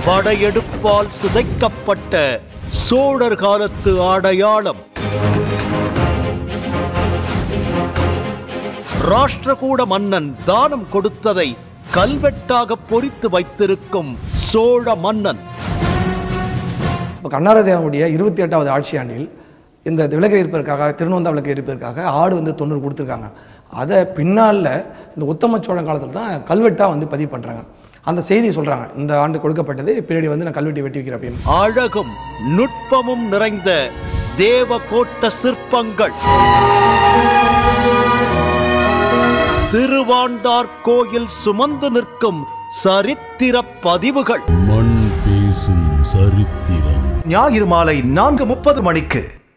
படையெடுப்பால் சிதைக்கப்பட்ட சோழர் காலத்து அடையாளம் ராஷ்டிரகூட மன்னன் தானம் கொடுத்ததை கல்வெட்டாக பொறித்து வைத்திருக்கும் சோழ மன்னன் இப்போ கண்ணாரதேவனுடைய இருபத்தி எட்டாவது ஆட்சி ஆண்டில் இந்த விளக்கு இருப்பதற்காக திருநொந்தா விளக்கு இருப்பதற்காக ஆடு வந்து தொண்ணூறு கொடுத்துருக்காங்க அதை பின்னால் இந்த உத்தம சோழன் காலத்தில் தான் கல்வெட்டாக வந்து பதிவு பண்ணுறாங்க அந்த செய்தி சொல்கிறாங்க இந்த ஆண்டு கொடுக்கப்பட்டது பின்னாடி வந்து நான் கல்வெட்டி வெட்டி வைக்கிறேன் அப்படின்னு அழகும் நுட்பமும் நிறைந்த தேவகோட்ட சிற்பங்கள் திருவாண்டார் கோயில் சுமந்து நிற்கும் சரித்திர பதிவுகள் மண் பேசும் சரித்திரம் ஞாயிறு மாலை நான்கு முப்பது மணிக்கு